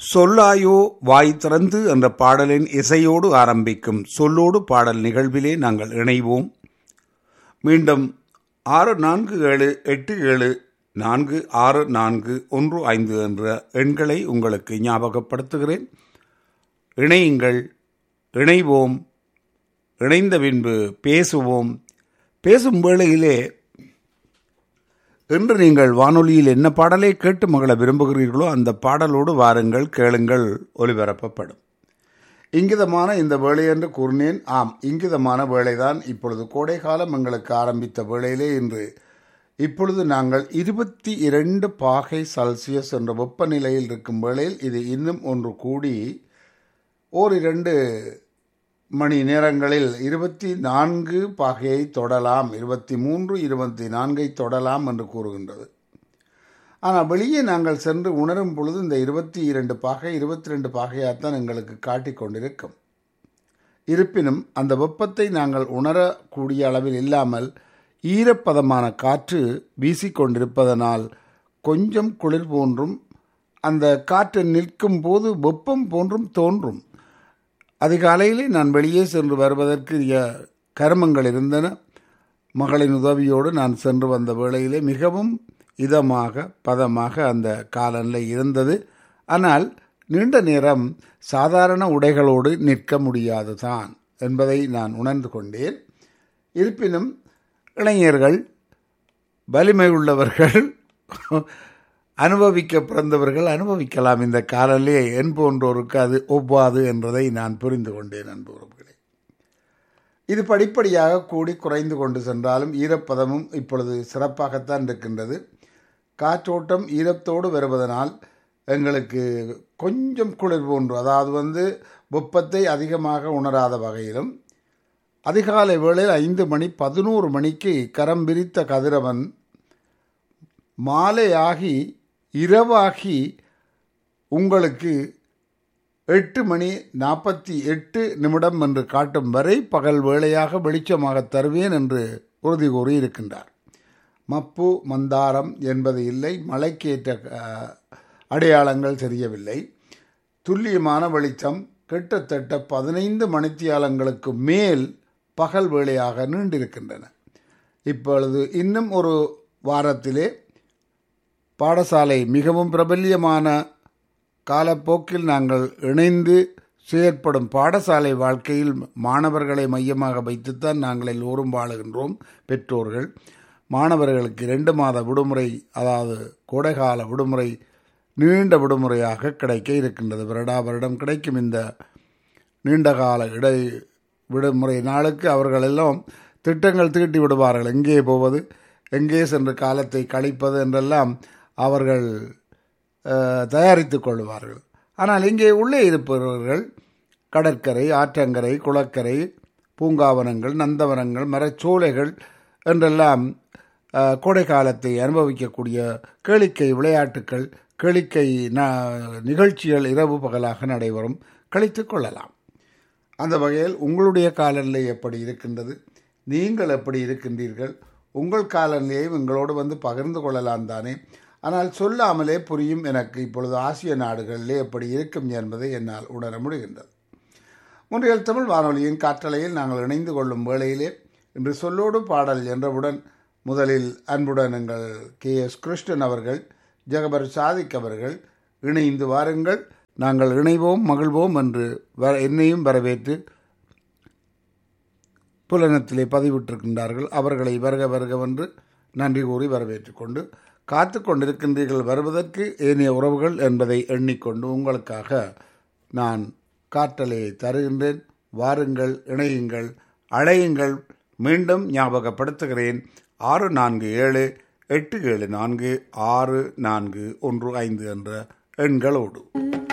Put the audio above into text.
சொல்லாயோ வாய் திறந்து என்ற பாடலின் இசையோடு ஆரம்பிக்கும் சொல்லோடு பாடல் நிகழ்விலே நாங்கள் இணைவோம் மீண்டும் ஆறு நான்கு ஏழு எட்டு ஏழு நான்கு ஆறு நான்கு ஒன்று ஐந்து என்ற எண்களை உங்களுக்கு ஞாபகப்படுத்துகிறேன் இணையுங்கள் இணைவோம் இணைந்த பின்பு பேசுவோம் பேசும் வேளையிலே இன்று நீங்கள் வானொலியில் என்ன பாடலை கேட்டு மகள விரும்புகிறீர்களோ அந்த பாடலோடு வாருங்கள் கேளுங்கள் ஒலிபரப்பப்படும் இங்கிதமான இந்த வேலை என்று கூறினேன் ஆம் இங்கிதமான வேலைதான் இப்பொழுது கோடைக்காலம் எங்களுக்கு ஆரம்பித்த வேளையிலே இன்று இப்பொழுது நாங்கள் இருபத்தி இரண்டு பாகை செல்சியஸ் என்ற வெப்பநிலையில் இருக்கும் வேளையில் இது இன்னும் ஒன்று கூடி ஓரிரண்டு மணி நேரங்களில் இருபத்தி நான்கு பாகையை தொடலாம் இருபத்தி மூன்று இருபத்தி நான்கை தொடலாம் என்று கூறுகின்றது ஆனால் வெளியே நாங்கள் சென்று உணரும் பொழுது இந்த இருபத்தி இரண்டு பாகை இருபத்தி ரெண்டு பாகையாகத்தான் எங்களுக்கு காட்டிக் கொண்டிருக்கும் இருப்பினும் அந்த வெப்பத்தை நாங்கள் உணரக்கூடிய அளவில் இல்லாமல் ஈரப்பதமான காற்று வீசிக்கொண்டிருப்பதனால் கொஞ்சம் குளிர் போன்றும் அந்த காற்று நிற்கும் போது வெப்பம் போன்றும் தோன்றும் அதிகாலையிலே நான் வெளியே சென்று வருவதற்கு கருமங்கள் இருந்தன மகளின் உதவியோடு நான் சென்று வந்த வேளையிலே மிகவும் இதமாக பதமாக அந்த காலநிலை இருந்தது ஆனால் நீண்ட நேரம் சாதாரண உடைகளோடு நிற்க முடியாது தான் என்பதை நான் உணர்ந்து கொண்டேன் இருப்பினும் இளைஞர்கள் வலிமை உள்ளவர்கள் அனுபவிக்க பிறந்தவர்கள் அனுபவிக்கலாம் இந்த காலநிலையை என் போன்றோருக்கு அது ஒவ்வாது என்பதை நான் புரிந்து கொண்டேன் அன்புறவுகளே இது படிப்படியாக கூடி குறைந்து கொண்டு சென்றாலும் ஈரப்பதமும் இப்பொழுது சிறப்பாகத்தான் இருக்கின்றது காற்றோட்டம் ஈரத்தோடு வருவதனால் எங்களுக்கு கொஞ்சம் குளிர் போன்று அதாவது வந்து வெப்பத்தை அதிகமாக உணராத வகையிலும் அதிகாலை வேளையில் ஐந்து மணி பதினோரு மணிக்கு கரம் விரித்த கதிரவன் மாலையாகி இரவாகி உங்களுக்கு எட்டு மணி நாற்பத்தி எட்டு நிமிடம் என்று காட்டும் வரை பகல் வேளையாக வெளிச்சமாக தருவேன் என்று உறுதி கூறி இருக்கின்றார் மப்பு மந்தாரம் என்பது இல்லை மழைக்கேற்ற அடையாளங்கள் தெரியவில்லை துல்லியமான வெளிச்சம் கிட்டத்தட்ட பதினைந்து மணித்தியாலங்களுக்கு மேல் பகல் வேளையாக நீண்டிருக்கின்றன இப்பொழுது இன்னும் ஒரு வாரத்திலே பாடசாலை மிகவும் பிரபல்யமான காலப்போக்கில் நாங்கள் இணைந்து செயற்படும் பாடசாலை வாழ்க்கையில் மாணவர்களை மையமாக வைத்துத்தான் நாங்கள் எல்லோரும் வாழுகின்றோம் பெற்றோர்கள் மாணவர்களுக்கு இரண்டு மாத விடுமுறை அதாவது கோடைகால விடுமுறை நீண்ட விடுமுறையாக கிடைக்க இருக்கின்றது வருடா வருடம் கிடைக்கும் இந்த நீண்டகால இடை விடுமுறை நாளுக்கு அவர்கள் எல்லாம் திட்டங்கள் தீட்டி விடுவார்கள் எங்கே போவது எங்கே சென்று காலத்தை கழிப்பது என்றெல்லாம் அவர்கள் தயாரித்து கொள்வார்கள் ஆனால் இங்கே உள்ளே இருப்பவர்கள் கடற்கரை ஆற்றங்கரை குளக்கரை பூங்காவனங்கள் நந்தவனங்கள் மரச்சோலைகள் என்றெல்லாம் கோடை காலத்தை அனுபவிக்கக்கூடிய கேளிக்கை விளையாட்டுக்கள் கேளிக்கை நிகழ்ச்சிகள் இரவு பகலாக நடைபெறும் கழித்து கொள்ளலாம் அந்த வகையில் உங்களுடைய காலநிலை எப்படி இருக்கின்றது நீங்கள் எப்படி இருக்கின்றீர்கள் உங்கள் காலநிலையை எங்களோடு வந்து பகிர்ந்து கொள்ளலாம் தானே ஆனால் சொல்லாமலே புரியும் எனக்கு இப்பொழுது ஆசிய நாடுகளிலே எப்படி இருக்கும் என்பதை என்னால் உணர முடிகின்றது முன்றையில் தமிழ் வானொலியின் காற்றலையில் நாங்கள் இணைந்து கொள்ளும் வேளையிலே இன்று சொல்லோடு பாடல் என்றவுடன் முதலில் அன்புடன் எங்கள் கே எஸ் கிருஷ்ணன் அவர்கள் ஜெகபர் சாதிக் அவர்கள் இணைந்து வாருங்கள் நாங்கள் இணைவோம் மகிழ்வோம் என்று வ என்னையும் வரவேற்று புலனத்திலே பதிவிட்டிருக்கின்றார்கள் அவர்களை வருக வருகவென்று நன்றி கூறி வரவேற்று கொண்டு காத்து கொண்டிருக்கின்றீர்கள் வருவதற்கு ஏனைய உறவுகள் என்பதை எண்ணிக்கொண்டு உங்களுக்காக நான் காற்றலையை தருகின்றேன் வாருங்கள் இணையுங்கள் அழையுங்கள் மீண்டும் ஞாபகப்படுத்துகிறேன் ஆறு நான்கு ஏழு எட்டு ஏழு நான்கு ஆறு நான்கு ஒன்று ஐந்து என்ற எண்களோடு